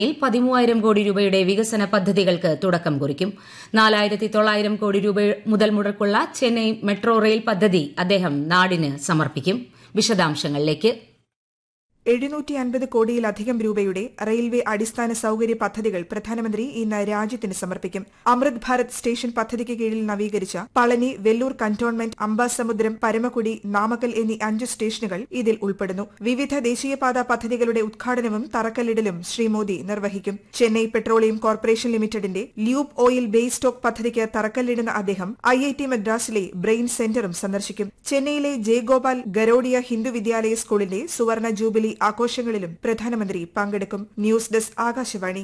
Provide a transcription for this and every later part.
യിൽ പതിമൂവായിരം കോടി രൂപയുടെ വികസന പദ്ധതികൾക്ക് തുടക്കം കുറിക്കും നാലായിരത്തി തൊള്ളായിരം കോടി രൂപ മുതൽ മുടക്കുള്ള ചെന്നൈ മെട്രോ റെയിൽ പദ്ധതി അദ്ദേഹം നാടിന് സമർപ്പിക്കും വിശദാംശങ്ങളിലേക്ക് എഴുന്നൂറ്റി അൻപത് കോടിയിലധികം രൂപയുടെ റെയിൽവേ അടിസ്ഥാന സൌകര്യ പദ്ധതികൾ പ്രധാനമന്ത്രി ഇന്ന് രാജ്യത്തിന് സമർപ്പിക്കും അമൃത് ഭാരത് സ്റ്റേഷൻ പദ്ധതിക്ക് കീഴിൽ നവീകരിച്ച പളനി വെല്ലൂർ കന്റോൺമെന്റ് അംബാസമുദ്രം പരമക്കുടി നാമക്കൽ എന്നീ അഞ്ച് സ്റ്റേഷനുകൾ ഇതിൽ ഉൾപ്പെടുന്നു വിവിധ ദേശീയപാത പദ്ധതികളുടെ ഉദ്ഘാടനവും തറക്കല്ലിടലും ശ്രീ മോദി നിർവഹിക്കും ചെന്നൈ പെട്രോളിയം കോർപ്പറേഷൻ ലിമിറ്റഡിന്റെ ലൂബ് ഓയിൽ ബേസ് സ്റ്റോക്ക് പദ്ധതിക്ക് തറക്കല്ലിടുന്ന അദ്ദേഹം ഐ ഐ ടി മദ്രാസിലെ ബ്രെയിൻ സെന്ററും സന്ദർശിക്കും ചെന്നൈയിലെ ജയഗോപാൽ ഗരോഡിയ ഹിന്ദു വിദ്യാലയ സ്കൂളിന്റെ സുവർണ ജൂബിലി ആഘോഷങ്ങളിലും പ്രധാനമന്ത്രി പങ്കെടുക്കും ന്യൂസ് ഡെസ്ക് ആകാശവാണി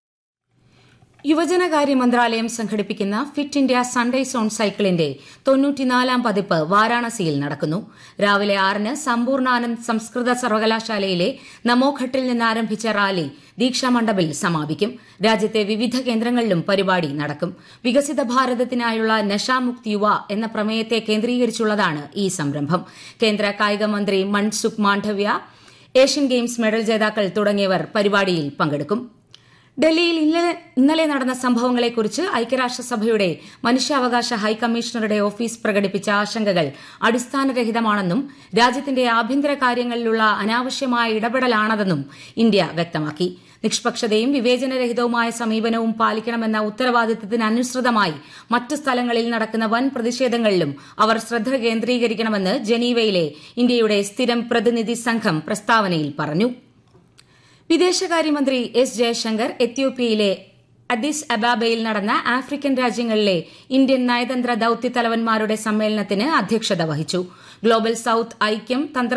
യുവജനകാര്യ മന്ത്രാലയം സംഘടിപ്പിക്കുന്ന ഫിറ്റ് ഇന്ത്യ സൺഡേസ് ഓൺ സൈക്കിളിന്റെ തൊണ്ണൂറ്റിനാലാം പതിപ്പ് വാരാണസിയിൽ നടക്കുന്നു രാവിലെ ആറിന് സമ്പൂർണ്ണാനന്ദ് സംസ്കൃത സർവകലാശാലയിലെ നമോഘട്ടിൽ നിന്ന് ആരംഭിച്ച റാലി ദീക്ഷാമണ്ഡപിൽ സമാപിക്കും രാജ്യത്തെ വിവിധ കേന്ദ്രങ്ങളിലും പരിപാടി നടക്കും വികസിത ഭാരതത്തിനായുള്ള നഷാമുക്ത് യുവ എന്ന പ്രമേയത്തെ കേന്ദ്രീകരിച്ചുള്ളതാണ് ഈ സംരംഭം കേന്ദ്ര കായിക മന്ത്രി Mansukh Mandaviya Asian games medal ജേതാക്കൾ തുടങ്ങിയവർ പരിപാടിയിൽ പങ്കെടുക്കും ഡൽഹിയിൽ ഇന്നലെ നടന്ന സംഭവങ്ങളെക്കുറിച്ച് ഐക്യരാഷ്ട്രസഭയുടെ മനുഷ്യാവകാശ ഹൈക്കമ്മീഷണറുടെ ഓഫീസ് പ്രകടിപ്പിച്ച ആശങ്കകൾ അടിസ്ഥാനരഹിതമാണെന്നും രാജ്യത്തിന്റെ ആഭ്യന്തര കാര്യങ്ങളിലുള്ള അനാവശ്യമായ ഇടപെടലാണതെന്നും ഇന്ത്യ വ്യക്തമാക്കി നിഷ്പക്ഷതയും വിവേചനരഹിതവുമായ സമീപനവും പാലിക്കണമെന്ന ഉത്തരവാദിത്തത്തിനനുസൃതമായി മറ്റ് സ്ഥലങ്ങളിൽ നടക്കുന്ന വൻ പ്രതിഷേധങ്ങളിലും അവർ ശ്രദ്ധ കേന്ദ്രീകരിക്കണമെന്ന് ജനീവയിലെ ഇന്ത്യയുടെ സ്ഥിരം പ്രതിനിധി സംഘം പ്രസ്താവനയിൽ പറഞ്ഞു വിദേശകാര്യമന്ത്രി എസ് ജയശങ്കർ എത്യോപ്യയിലെ അദിസ് അബാബയിൽ നടന്ന ആഫ്രിക്കൻ രാജ്യങ്ങളിലെ ഇന്ത്യൻ നയതന്ത്ര ദൌത്യ തലവന്മാരുടെ സമ്മേളനത്തിന് അധ്യക്ഷത വഹിച്ചു ഗ്ലോബൽ സൌത്ത് ഐക്യം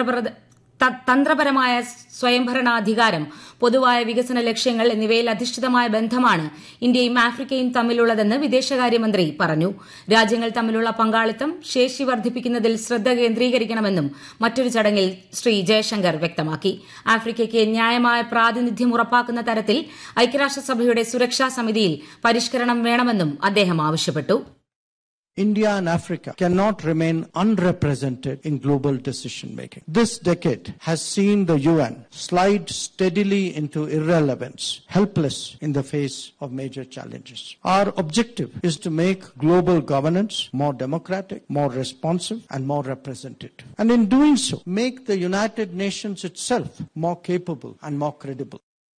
തന്ത്രപരമായ സ്വയംഭരണാധികാരം പൊതുവായ വികസന ലക്ഷ്യങ്ങൾ എന്നിവയിൽ അധിഷ്ഠിതമായ ബന്ധമാണ് ഇന്ത്യയും ആഫ്രിക്കയും തമ്മിലുള്ളതെന്ന് വിദേശകാര്യമന്ത്രി പറഞ്ഞു രാജ്യങ്ങൾ തമ്മിലുള്ള പങ്കാളിത്തം ശേഷി വർദ്ധിപ്പിക്കുന്നതിൽ ശ്രദ്ധ കേന്ദ്രീകരിക്കണമെന്നും മറ്റൊരു ചടങ്ങിൽ ശ്രീ ജയശങ്കർ വ്യക്തമാക്കി ആഫ്രിക്കയ്ക്ക് ന്യായമായ പ്രാതിനിധ്യം ഉറപ്പാക്കുന്ന തരത്തിൽ ഐക്യരാഷ്ട്രസഭയുടെ സുരക്ഷാ സമിതിയിൽ പരിഷ്കരണം വേണമെന്നും അദ്ദേഹം ആവശ്യപ്പെട്ടു India and Africa cannot remain unrepresented in global decision making. This decade has seen the UN slide steadily into irrelevance, helpless in the face of major challenges. Our objective is to make global governance more democratic, more responsive, and more representative. And in doing so, make the United Nations itself more capable and more credible.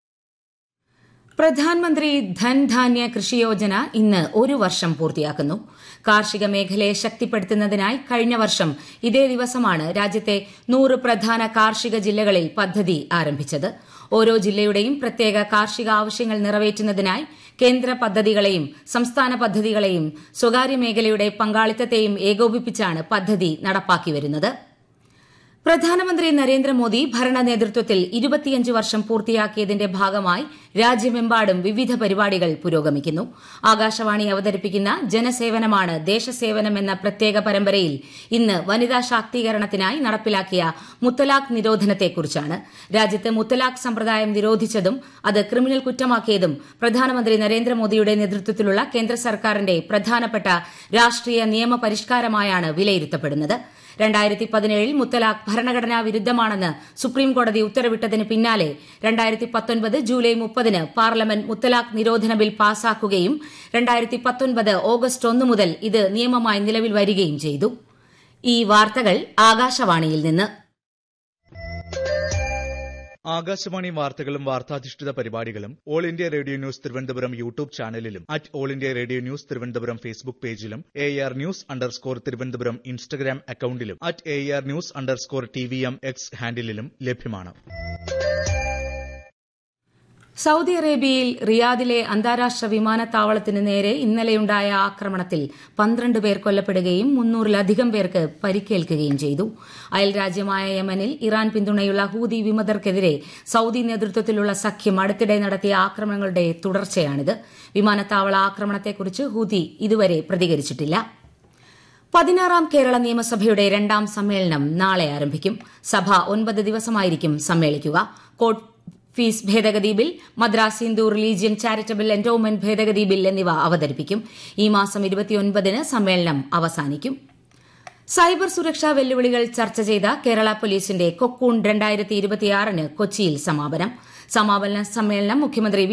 Pradhan Mantri ധൻധാന്യ കൃഷി യോജന ഇന്ന് ഒരു വർഷം പൂർത്തിയാക്കുന്നു കാർഷിക മേഖലയെ ശക്തിപ്പെടുത്തുന്നതിനായി കഴിഞ്ഞ വർഷം ഇതേ ദിവസമാണ് രാജ്യത്തെ നൂറ് പ്രധാന കാർഷിക ജില്ലകളിൽ പദ്ധതി ആരംഭിച്ചത് ഓരോ ജില്ലയുടെയും പ്രത്യേക കാർഷിക ആവശ്യങ്ങൾ നിറവേറ്റുന്നതിനായി കേന്ദ്ര പദ്ധതികളെയും സംസ്ഥാന പദ്ധതികളെയും സ്വകാര്യ മേഖലയുടെ പങ്കാളിത്തത്തെയും ഏകോപിപ്പിച്ചാണ് പദ്ധതി നടപ്പാക്കി വരുന്നത് പ്രധാനമന്ത്രി നരേന്ദ്രമോദി ഭരണ നേതൃത്വത്തിൽ ഇരുപത്തിയഞ്ച് വർഷം പൂർത്തിയാക്കിയതിന്റെ ഭാഗമായി രാജ്യമെമ്പാടും വിവിധ പരിപാടികൾ പുരോഗമിക്കുന്നു ആകാശവാണി അവതരിപ്പിക്കുന്ന ജനസേവനമാണ് ദേശസേവനം എന്ന പ്രത്യേക പരമ്പരയിൽ ഇന്ന് വനിതാ ശാക്തീകരണത്തിനായി നടപ്പിലാക്കിയ മുത്തലാഖ് നിരോധനത്തെക്കുറിച്ചാണ് രാജ്യത്ത് മുത്തലാഖ് സമ്പ്രദായം നിരോധിച്ചതും അത് ക്രിമിനൽ കുറ്റമാക്കിയതും പ്രധാനമന്ത്രി നരേന്ദ്രമോദിയുടെ നേതൃത്വത്തിലുള്ള കേന്ദ്ര സർക്കാരിന്റെ പ്രധാനപ്പെട്ട രാഷ്ട്രീയ നിയമ പരിഷ്കാരമായാണ് വിലയിരുത്തപ്പെടുന്നത് രണ്ടായിരത്തി പതിനേഴിൽ മുത്തലാഖ് ഭരണഘടനാ വിരുദ്ധമാണെന്ന് സുപ്രീംകോടതി ഉത്തരവിട്ടതിന് പിന്നാലെ രണ്ടായിരത്തി പത്തൊൻപത് ജൂലൈ മുപ്പതിന് പാർലമെന്റ് മുത്തലാഖ് നിരോധന ബിൽ പാസാക്കുകയും രണ്ടായിരത്തി പത്തൊൻപത് ഓഗസ്റ്റ് ഒന്ന് മുതൽ ഇത് നിയമമായി നിലവിൽ വരികയും ചെയ്തു ഈ വാർത്തകൾ ആകാശവാണിയിൽ നിന്ന് ആകാശവാണി വാർത്തകളും വാർത്താധിഷ്ഠിത പരിപാടികളും all India radio news Thiruvananthapuram YouTube ചാനലിലും at all India radio news Thiruvananthapuram Facebook പേജിലും A R news underscore Thiruvananthapuram Instagram അക്കൌണ്ടിലും at A R news underscore T V M X ഹാൻഡിലും ലഭ്യമാണ് സൌദി അറേബ്യയിൽ റിയാദിലെ അന്താരാഷ്ട്ര വിമാനത്താവളത്തിന് നേരെ ഇന്നലെയുണ്ടായ ആക്രമണത്തിൽ പന്ത്രണ്ട് പേർ കൊല്ലപ്പെടുകയും മുന്നൂറിലധികം പേർക്ക് പരിക്കേൽക്കുകയും ചെയ്തു അയൽരാജ്യമായ യമനിൽ ഇറാൻ പിന്തുണയുള്ള ഹൂതി വിമതർക്കെതിരെ സൌദി നേതൃത്വത്തിലുള്ള സഖ്യം അടുത്തിടെ നടത്തിയ ആക്രമണങ്ങളുടെ തുടർച്ചയാണിത് വിമാനത്താവള ആക്രമണത്തെക്കുറിച്ച് ഹൂതി ഇതുവരെ പ്രതികരിച്ചിട്ടില്ല പതിനാറാം കേരള നിയമസഭയുടെ രണ്ടാം സമ്മേളനം നാളെ ആരംഭിക്കും സഭ ഒൻപത് ദിവസമായിരിക്കും സമ്മേളിക്കുക കോർട്ട് ഫീസ് ഭേദഗതി bill Madras Hindu religion charitable endowment ഭേദഗതി ബിൽ എന്നിവ അവതരിപ്പിക്കും ഈ മാസം ഇരുപത്തിയൊൻപതിന് സമ്മേളനം അവസാനിക്കും സൈബർ സുരക്ഷാ വെല്ലുവിളികൾ ചർച്ച ചെയ്ത കേരള പോലീസിന്റെ കൊക്കൂൺ രണ്ടായിരത്തി ഇരുപത്തിയാറിന് കൊച്ചിയിൽ സമാപനം സമാപന സമ്മേളനം മുഖ്യമന്ത്രി വി